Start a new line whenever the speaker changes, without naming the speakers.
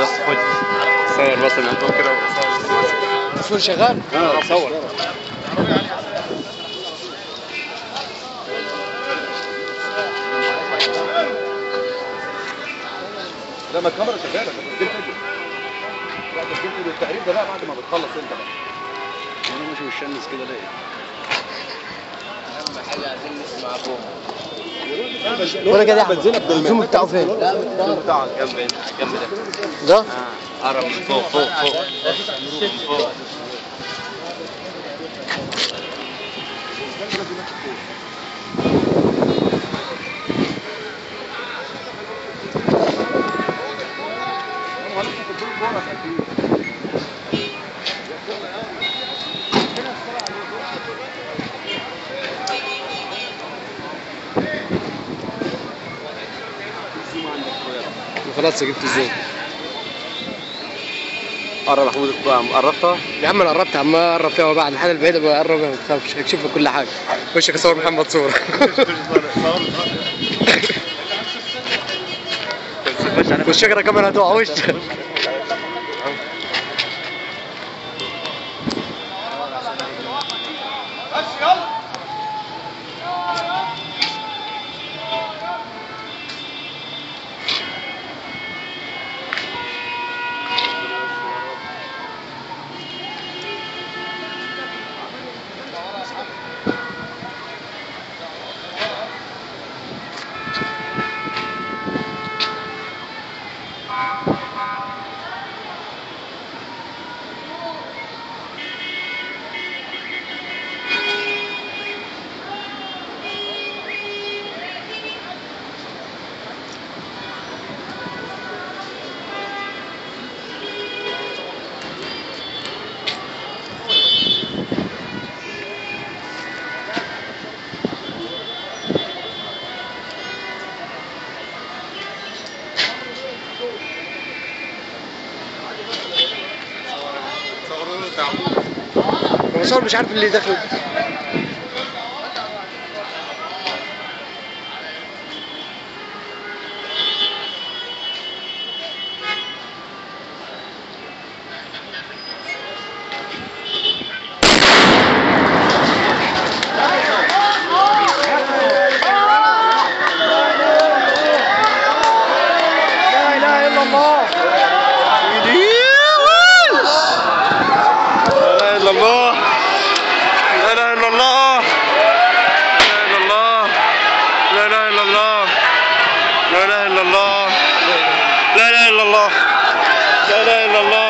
بس خد صور بس من فوق كده
التصوير شغال؟
اه صور
لا ما الكاميرا شغاله ما تسجل فيديو لا تسجيل فيديو التقرير ده بقى بعد ما بتخلص انت بقى
انا ماشي مشمس كده ليه
اهم حاجه عايزين نسمع ابوهم
ولا كده يا احمد
بنزينك بالماء.
الزوم بتاعه فين؟
بتاعك جنب هنا جنب ده
ده؟
اه قرب من فوق فوق فوق من فوق
خلاص جبت الزوم
قرب محمود قربتها
يا عم انا قربت عم قرب فيها بعد الحاجه البعيده بقرب ما تخافش هتشوف كل حاجه وشك اصور محمد صوره والشجره كمان هتقع وشك المصور مش عارف اللي داخل لا اله الا الله
لا اله الا الله لا اله الا الله لا اله الا الله لا اله الا الله لا اله الا الله لا اله الا الله لا اله الا الله